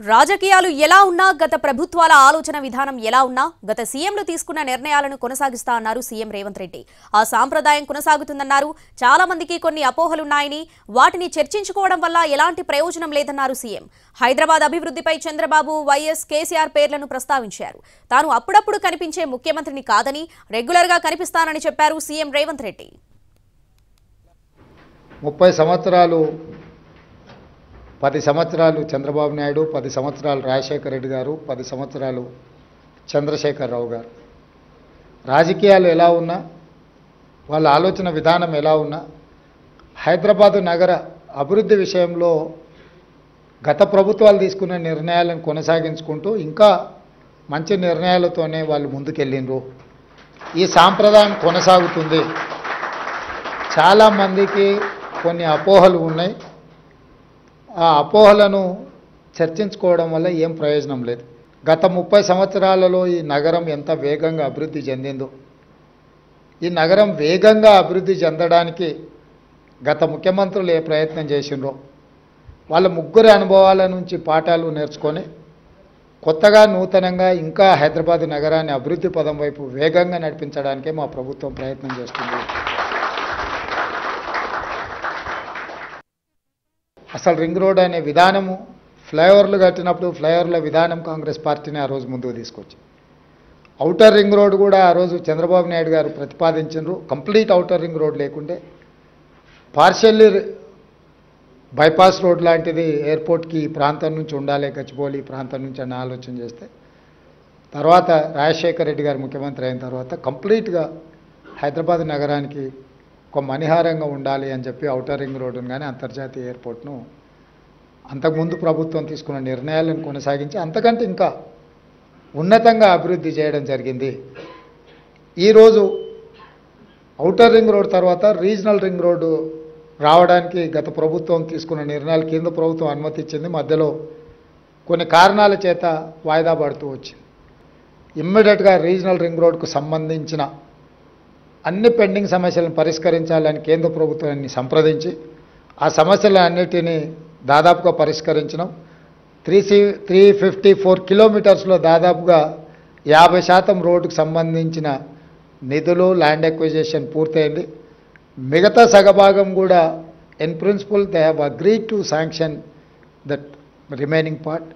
రాజకీయాలు ఎలా ఉన్నా గత ప్రభుత్వాల ఆలోచన విధానం ఎలా ఉన్నా గత సీఎంలు తీసుకున్న నిర్ణయాలను కొనసాగిస్తా అన్నారు సీఎం రేవంత్ రెడ్డి ఆ సాంప్రదాయం కొనసాగుతుందన్నారు చాలా మందికి కొన్ని అపోహలున్నాయని వాటిని చర్చించుకోవడం వల్ల ఎలాంటి ప్రయోజనం లేదన్నారు సీఎం హైదరాబాద్ అభివృద్ధిపై చంద్రబాబు వైఎస్ కేసీఆర్ పేర్లను ప్రస్తావించారు తాను అప్పుడప్పుడు కనిపించే ముఖ్యమంత్రిని కాదని రెగ్యులర్గా కనిపిస్తానని చెప్పారు సీఎం రేవంత్ రెడ్డి ముప్పై సంవత్సరాలు పది సంవత్సరాలు చంద్రబాబు నాయుడు పది సంవత్సరాలు రాజశేఖర రెడ్డి గారు పది సంవత్సరాలు చంద్రశేఖరరావు గారు రాజకీయాలు ఎలా ఉన్నా వాళ్ళ ఆలోచన విధానం ఎలా ఉన్నా హైదరాబాదు నగర అభివృద్ధి విషయంలో గత ప్రభుత్వాలు తీసుకున్న నిర్ణయాలను కొనసాగించుకుంటూ ఇంకా మంచి నిర్ణయాలతోనే వాళ్ళు ముందుకెళ్ళిండ్రు ఈ సాంప్రదాయం కొనసాగుతుంది చాలామందికి కొన్ని అపోహలు ఉన్నాయి ఆ అపోహలను చర్చించుకోవడం వల్ల ఏం ప్రయోజనం లేదు గత ముప్పై సంవత్సరాలలో ఈ నగరం ఎంత వేగంగా అభివృద్ధి చెందిందో ఈ నగరం వేగంగా అభివృద్ధి చెందడానికి గత ముఖ్యమంత్రులు ఏ ప్రయత్నం చేసిండ్రో వాళ్ళ ముగ్గురి అనుభవాల నుంచి పాఠాలు నేర్చుకొని కొత్తగా నూతనంగా ఇంకా హైదరాబాద్ నగరాన్ని అభివృద్ధి పదం వైపు వేగంగా నడిపించడానికే మా ప్రభుత్వం ప్రయత్నం చేస్తుంది అసలు రింగ్ రోడ్ అనే విధానము ఫ్లైఓవర్లు కట్టినప్పుడు ఫ్లైఓవర్ల విధానం కాంగ్రెస్ పార్టీని ఆ రోజు ముందుకు తీసుకొచ్చింది ఔటర్ రింగ్ రోడ్ కూడా ఆ రోజు చంద్రబాబు నాయుడు గారు ప్రతిపాదించారు కంప్లీట్ ఔటర్ రింగ్ రోడ్ లేకుంటే పార్షల్లీ బైపాస్ రోడ్ లాంటిది ఎయిర్పోర్ట్కి ఈ ప్రాంతం నుంచి ఉండాలి గచ్చిబౌలి ఈ ప్రాంతం నుంచి అని ఆలోచన చేస్తే తర్వాత రాజశేఖర రెడ్డి గారు ముఖ్యమంత్రి అయిన తర్వాత కంప్లీట్గా హైదరాబాద్ నగరానికి ఒక మణిహారంగా ఉండాలి అని చెప్పి ఔటర్ రింగ్ రోడ్డును కానీ అంతర్జాతీయ ఎయిర్పోర్ట్ను అంతకుముందు ప్రభుత్వం తీసుకున్న నిర్ణయాలను కొనసాగించి అంతకంటే ఇంకా ఉన్నతంగా అభివృద్ధి చేయడం జరిగింది ఈరోజు ఔటర్ రింగ్ రోడ్ తర్వాత రీజనల్ రింగ్ రోడ్డు రావడానికి గత ప్రభుత్వం తీసుకున్న నిర్ణయాలు కేంద్ర ప్రభుత్వం అనుమతి ఇచ్చింది మధ్యలో కొన్ని కారణాల చేత వాయిదా పడుతూ వచ్చింది ఇమ్మీడియట్గా రీజనల్ రింగ్ రోడ్కు సంబంధించిన అన్ని పెండింగ్ సమస్యలను పరిష్కరించాలని కేంద్ర ప్రభుత్వాన్ని సంప్రదించి ఆ సమస్యలన్నిటినీ దాదాపుగా పరిష్కరించడం three C three fifty four కిలోమీటర్స్లో దాదాపుగా యాభై శాతం రోడ్డుకు సంబంధించిన నిధులు ల్యాండ్ ఎక్విజేషన్ పూర్తయింది మిగతా సగభాగం కూడా in principle they have agreed to sanction that remaining part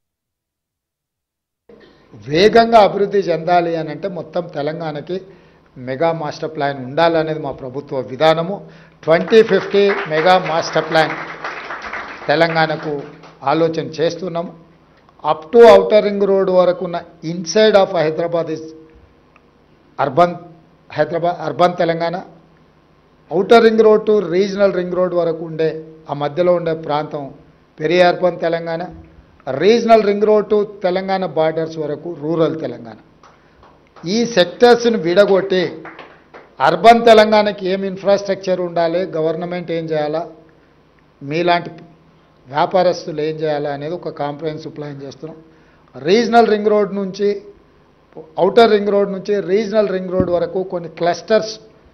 వేగంగా అభివృద్ధి చెందాలి అని అంటే మొత్తం తెలంగాణకి మెగా మాస్టర్ ప్లాన్ ఉండాలనేది మా ప్రభుత్వ విధానము twenty fifty mega master plan తెలంగాణకు ఆలోచన చేస్తున్నాము up to outer ring road వరకు ఉన్న inside of Hyderabad is urban Hyderabad urban Telangana outer ring road to regional ring road వరకు ఉండే ఆ మధ్యలో ఉండే ప్రాంతం peri urban Telangana regional ring road to Telangana borders వరకు రూరల్ తెలంగాణ ఈ సెక్టర్స్ని విడగొట్టి అర్బన్ తెలంగాణకి ఏం ఇన్ఫ్రాస్ట్రక్చర్ ఉండాలి గవర్నమెంట్ ఏం చేయాలా మీలాంటి వ్యాపారస్తులు ఏం చేయాలా అనేది ఒక కాంప్రహెన్సివ్ ప్లాన్ చేస్తున్నాం రీజనల్ రింగ్ రోడ్ నుంచి ఔటర్ రింగ్ రోడ్ నుంచి రీజనల్ రింగ్ రోడ్ వరకు కొన్ని క్లస్టర్స్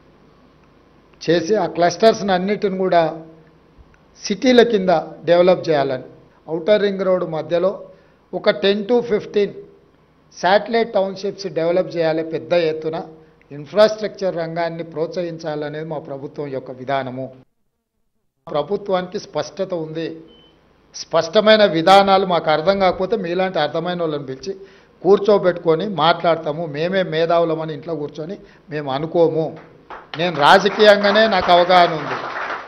చేసి ఆ క్లస్టర్స్ని అన్నిటిని కూడా సిటీల కింద డెవలప్ చేయాలని ఔటర్ రింగ్ రోడ్ మధ్యలో ఒక ten to fifteen satellite townships develop చేయాలి పెద్ద ఎత్తున ఇన్ఫ్రాస్ట్రక్చర్ రంగాన్ని ప్రోత్సహించాలనేది మా ప్రభుత్వం యొక్క విధానము ప్రభుత్వానికి స్పష్టత ఉంది స్పష్టమైన విధానాలు మాకు అర్థం కాకపోతే మీలాంటి అర్థమైన వాళ్ళని పిలిచి కూర్చోబెట్టుకొని మాట్లాడతాము మేమే మేధావులమని ఇంట్లో కూర్చొని మేము అనుకోము నేను రాజకీయంగానే నాకు అవగాహన ఉంది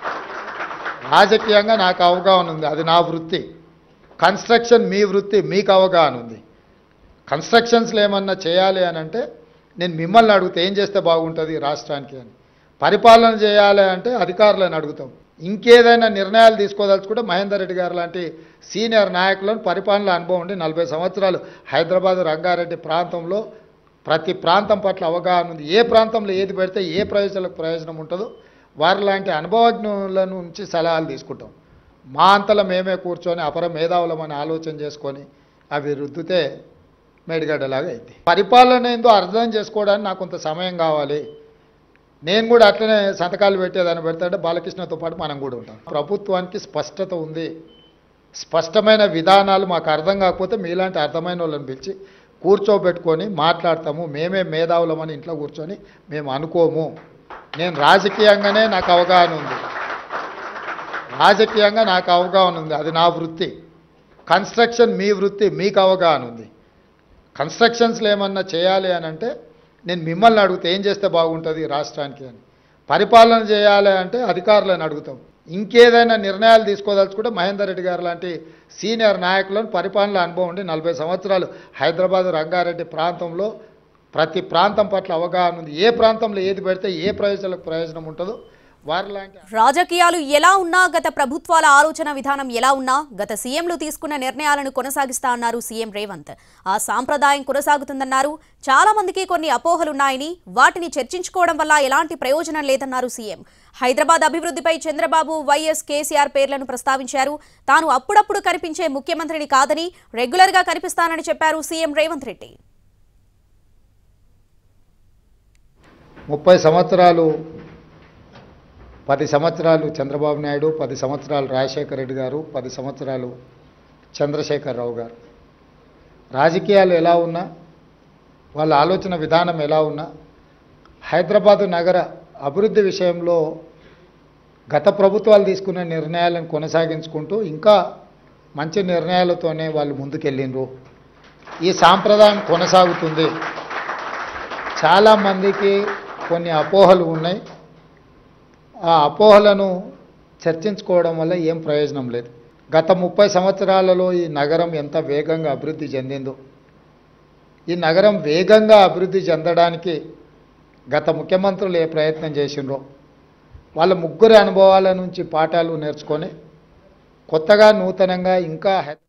రాజకీయంగా నాకు అవగాహన ఉంది అది నా వృత్తి కన్స్ట్రక్షన్ మీ వృత్తి మీకు అవగాహన ఉంది కన్స్ట్రక్షన్స్లో ఏమన్నా చేయాలి అని అంటే నేను మిమ్మల్ని అడిగితే ఏం చేస్తే బాగుంటుంది రాష్ట్రానికి అని పరిపాలన చేయాలి అంటే అధికారులను అడుగుతాం ఇంకేదైనా నిర్ణయాలు తీసుకోదలుచుకుంటే మహేందర్ రెడ్డి గారు లాంటి సీనియర్ నాయకులను పరిపాలన అనుభవం ఉండి నలభై సంవత్సరాలు హైదరాబాద్ రంగారెడ్డి ప్రాంతంలో ప్రతి ప్రాంతం పట్ల అవగాహన ఉంది ఏ ప్రాంతంలో ఏది పెడితే ఏ ప్రయోజనాలకు ప్రయోజనం ఉంటుందో వారి లాంటి అనుభవజ్ఞుల నుంచి సలహాలు తీసుకుంటాం మా అంతలో మేమే కూర్చొని అపర మేధావులమని ఆలోచన చేసుకొని అవి రుద్దితే మేడిగడ్డలాగా అయింది పరిపాలన ఏందో అర్థం చేసుకోవడానికి నాకు కొంత సమయం కావాలి నేను కూడా అట్లనే సంతకాలు పెట్టేదాన్ని పెడతాంటే బాలకృష్ణతో పాటు మనం కూడా ఉంటాం ప్రభుత్వానికి స్పష్టత ఉంది స్పష్టమైన విధానాలు మాకు అర్థం కాకపోతే మీలాంటి అర్థమైన వాళ్ళని పిలిచి కూర్చోబెట్టుకొని మాట్లాడతాము మేమే మేధావులమని ఇంట్లో కూర్చొని మేము అనుకోము నేను రాజకీయంగానే నాకు అవగాహన ఉంది రాజకీయంగా నాకు అవగాహన ఉంది అది నా వృత్తి కన్స్ట్రక్షన్ మీ వృత్తి మీకు అవగాహన ఉంది కన్స్ట్రక్షన్స్లో ఏమన్నా చేయాలి అని అంటే నేను మిమ్మల్ని అడిగితే ఏం చేస్తే బాగుంటుంది ఈ రాష్ట్రానికి అని పరిపాలన చేయాలి అంటే అధికారులను అడుగుతాం ఇంకేదైనా నిర్ణయాలు తీసుకోదలుచుకుంటే మహేందర్ రెడ్డి గారు లాంటి సీనియర్ నాయకులను పరిపాలన అనుభవం ఉండి నలభై సంవత్సరాలు హైదరాబాద్ రంగారెడ్డి ప్రాంతంలో ప్రతి ప్రాంతం పట్ల అవగాహన ఉంది ఏ ప్రాంతంలో ఏది పెడితే ఏ ప్రయోజనాలకు ప్రయోజనం ఉంటుందో వారి లాంటి రాజకీయాలు ఎలా ఉన్నా గత ప్రభుత్వాల ఆలోచన విధానం ఎలా ఉన్నా గత సీఎంలు తీసుకున్న నిర్ణయాలను కొనసాగిస్తా అన్నారు సీఎం రేవంత్ ఆ సాంప్రదాయం కొనసాగుతుందన్నారు చాలా మందికి కొన్ని అపోహలున్నాయని వాటిని చర్చించుకోవడం వల్ల ఎలాంటి ప్రయోజనం లేదన్నారు సీఎం హైదరాబాద్ అభివృద్ధిపై చంద్రబాబు వైఎస్ కేసీఆర్ పేర్లను ప్రస్తావించారు తాను అప్పుడప్పుడు కనిపించే ముఖ్యమంత్రిని కాదని రెగ్యులర్ గా కనిపిస్తానని చెప్పారు సీఎం రేవంత్ రెడ్డి ముప్పై సంవత్సరాలు పది సంవత్సరాలు చంద్రబాబు నాయుడు పది సంవత్సరాలు రాజశేఖర రెడ్డి గారు పది సంవత్సరాలు చంద్రశేఖరరావు గారు రాజకీయాలు ఎలా ఉన్నా వాళ్ళ ఆలోచన విధానం ఎలా ఉన్నా హైదరాబాదు నగర అభివృద్ధి విషయంలో గత ప్రభుత్వాలు తీసుకున్న నిర్ణయాలను కొనసాగించుకుంటూ ఇంకా మంచి నిర్ణయాలతోనే వాళ్ళు ముందుకెళ్ళిండ్రు ఈ సాంప్రదాయం కొనసాగుతుంది చాలామందికి కొన్ని అపోహలు ఉన్నాయి ఆ అపోహలను చర్చించుకోవడం వల్ల ఏం ప్రయోజనం లేదు గత ముప్పై సంవత్సరాలలో ఈ నగరం ఎంత వేగంగా అభివృద్ధి చెందిందో ఈ నగరం వేగంగా అభివృద్ధి చెందడానికి గత ముఖ్యమంత్రులు ఏ ప్రయత్నం చేసిండ్రో వాళ్ళ ముగ్గురి అనుభవాల నుంచి పాఠాలు నేర్చుకొని కొత్తగా నూతనంగా ఇంకా హె-